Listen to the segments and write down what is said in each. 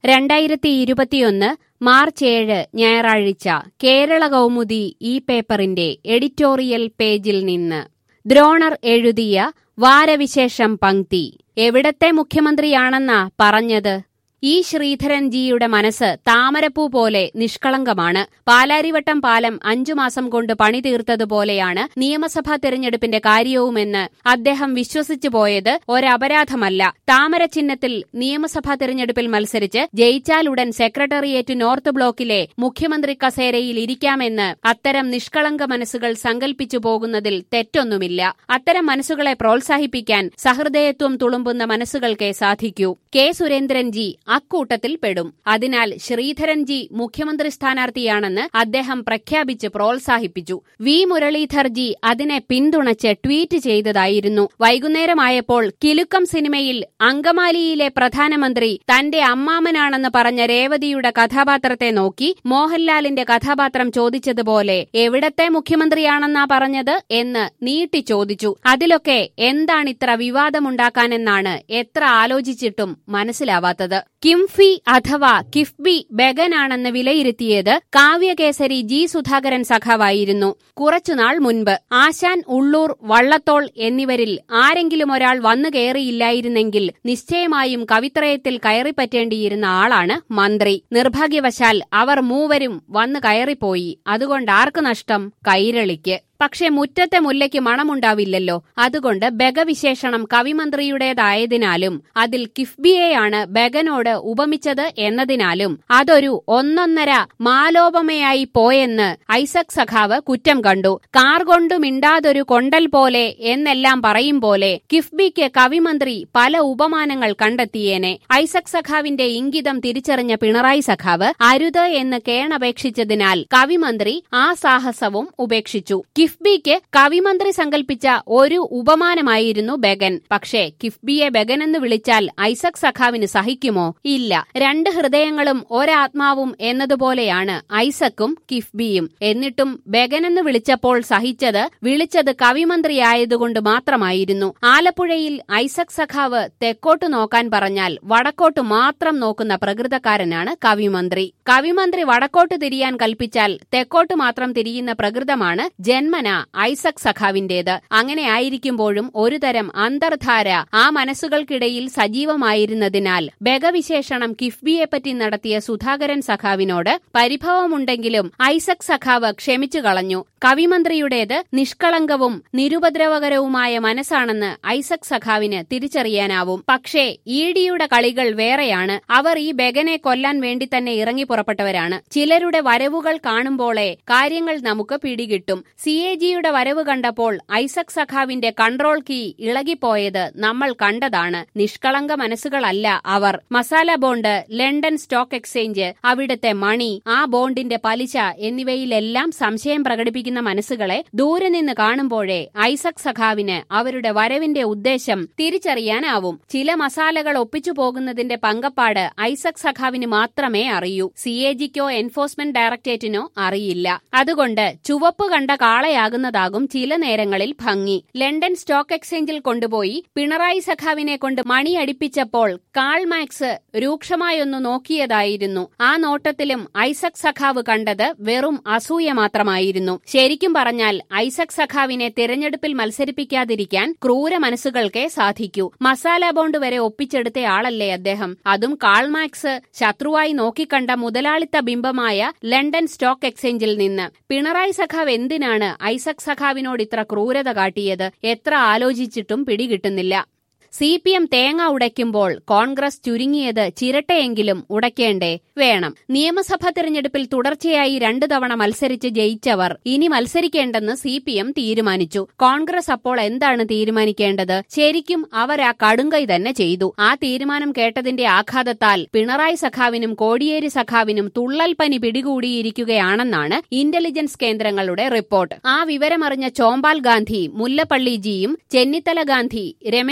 രണ്ടായിരത്തി ഇരുപത്തിയൊന്ന് മാർച്ച് ഏഴ് ഞായറാഴ്ച കേരള കൗമുദി ഈ പേപ്പറിന്റെ എഡിറ്റോറിയൽ പേജിൽ നിന്ന് ദ്രോണർ എഴുതിയ വാരവിശേഷം പങ്ക്തി എവിടത്തെ മുഖ്യമന്ത്രിയാണെന്നാ പറഞ്ഞത് ഈ ശ്രീധരൻജിയുടെ മനസ്സ് താമരപ്പൂ പോലെ നിഷ്കളങ്കമാണ് പാലാരിവട്ടം പാലം അഞ്ചു മാസം കൊണ്ട് പണി തീർത്തതുപോലെയാണ് നിയമസഭാ തെരഞ്ഞെടുപ്പിന്റെ കാര്യവുമെന്ന് അദ്ദേഹം വിശ്വസിച്ചു പോയത് ഒരപരാധമല്ല താമര ചിഹ്നത്തിൽ നിയമസഭാ തെരഞ്ഞെടുപ്പിൽ മത്സരിച്ച് ജയിച്ചാലുടൻ സെക്രട്ടേറിയറ്റ് നോർത്ത് ബ്ലോക്കിലെ മുഖ്യമന്ത്രി കസേരയിൽ ഇരിക്കാമെന്ന് അത്തരം നിഷ്കളങ്ക മനസ്സുകൾ സങ്കൽപ്പിച്ചു പോകുന്നതിൽ തെറ്റൊന്നുമില്ല അത്തരം മനസ്സുകളെ പ്രോത്സാഹിപ്പിക്കാൻ സഹൃദയത്വം തുളുമ്പുന്ന മനസ്സുകൾക്കേ സാധിക്കൂ കെ സുരേന്ദ്രൻജി അക്കൂട്ടത്തിൽ പെടും അതിനാൽ ശ്രീധരൻജി മുഖ്യമന്ത്രി സ്ഥാനാർത്ഥിയാണെന്ന് അദ്ദേഹം പ്രഖ്യാപിച്ച് പ്രോത്സാഹിപ്പിച്ചു വി മുരളീധർജി അതിനെ പിന്തുണച്ച് ട്വീറ്റ് ചെയ്തതായിരുന്നു വൈകുന്നേരമായപ്പോൾ കിലുക്കം സിനിമയിൽ അങ്കമാലിയിലെ പ്രധാനമന്ത്രി തന്റെ അമ്മാമനാണെന്ന് പറഞ്ഞ രേവതിയുടെ കഥാപാത്രത്തെ നോക്കി മോഹൻലാലിന്റെ കഥാപാത്രം ചോദിച്ചതുപോലെ എവിടത്തെ മുഖ്യമന്ത്രിയാണെന്നാ പറഞ്ഞത് എന്ന് നീട്ടി ചോദിച്ചു അതിലൊക്കെ എന്താണിത്ര വിവാദമുണ്ടാക്കാനെന്നാണ് എത്ര ആലോചിച്ചിട്ടും മനസ്സിലാവാത്തത് കിംഫി അഥവാ കിഫ്ബി ബെഗനാണെന്ന് വിലയിരുത്തിയത് കാവ്യകേസരി ജി സുധാകരൻ സഖാവായിരുന്നു കുറച്ചുനാൾ മുൻപ് ആശാൻ ഉള്ളൂർ വള്ളത്തോൾ എന്നിവരിൽ ആരെങ്കിലും ഒരാൾ വന്നു കയറിയില്ലായിരുന്നെങ്കിൽ നിശ്ചയമായും കവിത്രയത്തിൽ കയറിപ്പറ്റേണ്ടിയിരുന്ന ആളാണ് മന്ത്രി നിർഭാഗ്യവശാൽ അവർ മൂവരും വന്നു കയറിപ്പോയി അതുകൊണ്ട് ആർക്ക് നഷ്ടം കൈരളിക്ക് പക്ഷെ മുറ്റത്തെ മുല്ലയ്ക്ക് മണമുണ്ടാവില്ലല്ലോ അതുകൊണ്ട് ബഗവിശേഷണം കവിമന്ത്രിയുടേതായതിനാലും അതിൽ കിഫ്ബിയെയാണ് ബഗനോട് ഉപമിച്ചത് എന്നതിനാലും അതൊരു ഒന്നൊന്നര മാലോപമയായി പോയെന്ന് ഐസക് സഖാവ് കുറ്റം കണ്ടു കാർ കൊണ്ടു മിണ്ടാതൊരു കൊണ്ടൽ പോലെ എന്നെല്ലാം പറയും പോലെ കിഫ്ബിക്ക് കവിമന്ത്രി പല ഉപമാനങ്ങൾ കണ്ടെത്തിയേനെ ഐസക് സഖാവിന്റെ ഇംഗിതം തിരിച്ചറിഞ്ഞ പിണറായി സഖാവ് അരുത് എന്ന് കേണപേക്ഷിച്ചതിനാൽ കവിമന്ത്രി ആ സാഹസവും ഉപേക്ഷിച്ചു കിഫ്ബിക്ക് കവിമന്ത്രി സങ്കൽപ്പിച്ച ഒരു ഉപമാനമായിരുന്നു ബഗൻ പക്ഷേ കിഫ്ബിയെ ബഗനെന്ന് വിളിച്ചാൽ ഐസക് സഖാവിന് സഹിക്കുമോ ഇല്ല രണ്ട് ഹൃദയങ്ങളും ഒരാത്മാവും എന്നതുപോലെയാണ് ഐസക്കും കിഫ്ബിയും എന്നിട്ടും ബഗനെന്ന് വിളിച്ചപ്പോൾ സഹിച്ചത് വിളിച്ചത് കവിമന്ത്രിയായതുകൊണ്ട് മാത്രമായിരുന്നു ആലപ്പുഴയിൽ ഐസക് സഖാവ് തെക്കോട്ട് നോക്കാൻ പറഞ്ഞാൽ വടക്കോട്ട് മാത്രം നോക്കുന്ന പ്രകൃതക്കാരനാണ് കവിമന്ത്രി കവിമന്ത്രി വടക്കോട്ട് തിരിയാൻ കൽപ്പിച്ചാൽ തെക്കോട്ട് മാത്രം തിരിയുന്ന പ്രകൃതമാണ് ജന്മന ഐസക് സഖാവിന്റേത് അങ്ങനെ ആയിരിക്കുമ്പോഴും ഒരുതരം അന്തർധാര ആ മനസ്സുകൾക്കിടയിൽ സജീവമായിരുന്നതിനാൽ ബഗവിശേഷണം കിഫ്ബിയെപ്പറ്റി നടത്തിയ സുധാകരൻ സഖാവിനോട് പരിഭവമുണ്ടെങ്കിലും ഐസക് സഖാവ് ക്ഷമിച്ചു കളഞ്ഞു കവിമന്ത്രിയുടേത് നിഷ്കളങ്കവും നിരുപദ്രവകരവുമായ മനസ്സാണെന്ന് ഐസക് സഖാവിന് തിരിച്ചറിയാനാവും പക്ഷേ ഇഡിയുടെ കളികൾ വേറെയാണ് അവർ ഈ ബഗനെ കൊല്ലാൻ വേണ്ടി തന്നെ ഇറങ്ങി പുറപ്പെട്ടവരാണ് ചിലരുടെ വരവുകൾ കാണുമ്പോളെ കാര്യങ്ങൾ നമുക്ക് പിടികിട്ടും സി എ ജിയുടെ വരവ് കണ്ടപ്പോൾ ഐസക് സഖാവിന്റെ കൺട്രോൾ കീ ഇളകിപ്പോയത് നമ്മൾ കണ്ടതാണ് നിഷ്കളങ്ക മനസ്സുകളല്ല അവർ masala bond London stock exchange അവിടുത്തെ മണി ആ ബോണ്ടിന്റെ പലിശ എന്നിവയിലെല്ലാം സംശയം പ്രകടിപ്പിക്കുന്ന മനസ്സുകളെ ദൂരെ നിന്ന് കാണുമ്പോഴേ ഐസക് സഖാവിന് അവരുടെ വരവിന്റെ ഉദ്ദേശം തിരിച്ചറിയാനാവും ചില മസാലകൾ ഒപ്പിച്ചു പോകുന്നതിന്റെ പങ്കപ്പാട് ഐസക് സഖാവിന് മാത്രമേ അറിയൂ സി എ ജിക്കോ എൻഫോഴ്സ്മെന്റ് ഡയറക്ടറേറ്റിനോ അറിയില്ല അതുകൊണ്ട് ചുവപ്പ് കണ്ട കാളയാകുന്നതാകും ചില നേരങ്ങളിൽ ഭംഗി ലണ്ടൻ സ്റ്റോക്ക് എക്സ്ചേഞ്ചിൽ കൊണ്ടുപോയി പിണറായി സഖാവിനെ കൊണ്ട് മണിയടിപ്പിച്ചപ്പോൾ കാൾ മാക്സ് രൂക്ഷമായൊന്നു നോക്കിയതായിരുന്നു ആ നോട്ടത്തിലും ഐസക് സഖാവ് കണ്ടത് വെറും അസൂയ മാത്രമായിരുന്നു ശരിക്കും പറഞ്ഞാൽ ഐസക് സഖാവിനെ തിരഞ്ഞെടുപ്പിൽ മത്സരിപ്പിക്കാതിരിക്കാൻ ക്രൂര മനസ്സുകൾക്കേ സാധിക്കൂ മസാല ബോണ്ട് വരെ ഒപ്പിച്ചെടുത്തയാളല്ലേ അദ്ദേഹം അതും കാൾമാക്സ് ശത്രുവായി നോക്കിക്കണ്ട മുതലാളിത്ത ബിംബമായ ലണ്ടൻ സ്റ്റോക്ക് എക്സ്ചേഞ്ചിൽ നിന്ന് പിണറായി സഖാവ് എന്തിനാണ് ഐസക് സഖാവിനോട് ഇത്ര ക്രൂരത കാട്ടിയത് എത്ര ആലോചിച്ചിട്ടും പിടികിട്ടുന്നില്ല സി പി എം തേങ്ങ ഉടയ്ക്കുമ്പോൾ കോൺഗ്രസ് ചുരുങ്ങിയത് ചിരട്ടയെങ്കിലും ഉടയ്ക്കേണ്ടേ വേണം നിയമസഭാ തെരഞ്ഞെടുപ്പിൽ തുടർച്ചയായി രണ്ടു തവണ മത്സരിച്ച് ജയിച്ചവർ ഇനി മത്സരിക്കേണ്ടെന്ന് സി പി എം തീരുമാനിച്ചു കോൺഗ്രസ് അപ്പോൾ എന്താണ് തീരുമാനിക്കേണ്ടത് ശരിക്കും അവർ ആ കടുങ്കൈ തന്നെ ചെയ്തു ആ തീരുമാനം കേട്ടതിന്റെ ആഘാതത്താൽ പിണറായി സഖാവിനും കോടിയേരി സഖാവിനും തുള്ളൽ പനി പിടികൂടിയിരിക്കുകയാണെന്നാണ് ഇന്റലിജൻസ് കേന്ദ്രങ്ങളുടെ റിപ്പോർട്ട് ആ വിവരമറിഞ്ഞ ചോമ്പാൽ ഗാന്ധി മുല്ലപ്പള്ളി ജിയും ചെന്നിത്തല ഗാന്ധി രമേശ് ജിയും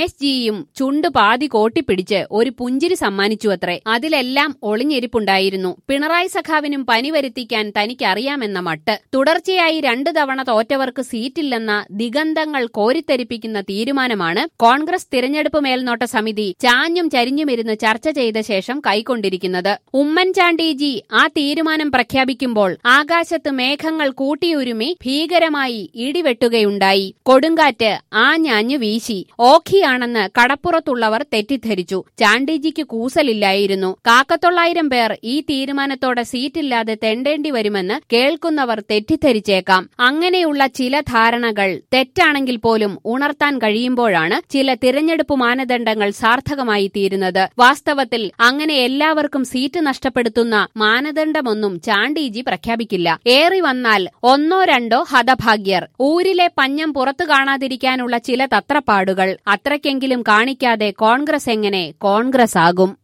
ചാണ്ടിയും ചുണ്ടു പാതി കോട്ടിപ്പിടിച്ച് ഒരു പുഞ്ചിരി സമ്മാനിച്ചു അത്രേ അതിലെല്ലാം ഒളിഞ്ഞിരിപ്പുണ്ടായിരുന്നു പിണറായി സഖാവിനും പനി വരുത്തിക്കാൻ തനിക്കറിയാമെന്ന മട്ട് തുടർച്ചയായി രണ്ടു തവണ തോറ്റവർക്ക് സീറ്റില്ലെന്ന ദിഗന്ധങ്ങൾ കോരിത്തെരിപ്പിക്കുന്ന തീരുമാനമാണ് കോൺഗ്രസ് തിരഞ്ഞെടുപ്പ് മേൽനോട്ട സമിതി ചാഞ്ഞും ചരിഞ്ഞുമിരുന്ന് ചർച്ച ചെയ്ത ശേഷം കൈക്കൊണ്ടിരിക്കുന്നത് ഉമ്മൻചാണ്ടിജി ആ തീരുമാനം പ്രഖ്യാപിക്കുമ്പോൾ ആകാശത്ത് മേഘങ്ങൾ കൂട്ടിയുരുമി ഭീകരമായി ഇടിവെട്ടുകയുണ്ടായി കൊടുങ്കാറ്റ് ആഞ്ഞാഞ്ഞു വീശി ഓഖിയാണെന്ന് കടപ്പുറത്തുള്ളവർ തെറ്റിദ്ധരിച്ചു ചാണ്ടിജിക്ക് കൂസലില്ലായിരുന്നു കാക്കത്തൊള്ളായിരം പേർ ഈ തീരുമാനത്തോടെ സീറ്റില്ലാതെ തെണ്ടേണ്ടി വരുമെന്ന് കേൾക്കുന്നവർ തെറ്റിദ്ധരിച്ചേക്കാം അങ്ങനെയുള്ള ചില ധാരണകൾ തെറ്റാണെങ്കിൽ പോലും ഉണർത്താൻ കഴിയുമ്പോഴാണ് ചില തിരഞ്ഞെടുപ്പ് മാനദണ്ഡങ്ങൾ സാർത്ഥകമായി തീരുന്നത് വാസ്തവത്തിൽ അങ്ങനെ എല്ലാവർക്കും സീറ്റ് നഷ്ടപ്പെടുത്തുന്ന മാനദണ്ഡമൊന്നും ചാണ്ടിജി പ്രഖ്യാപിക്കില്ല ഏറി വന്നാൽ ഒന്നോ രണ്ടോ ഹതഭാഗ്യർ ഊരിലെ പഞ്ഞം പുറത്തു കാണാതിരിക്കാനുള്ള ചില തത്രപ്പാടുകൾ അത്രയ്ക്കെങ്കിലും കാണിക്കാതെ കോൺഗ്രസ് എങ്ങനെ കോൺഗ്രസ് ആകും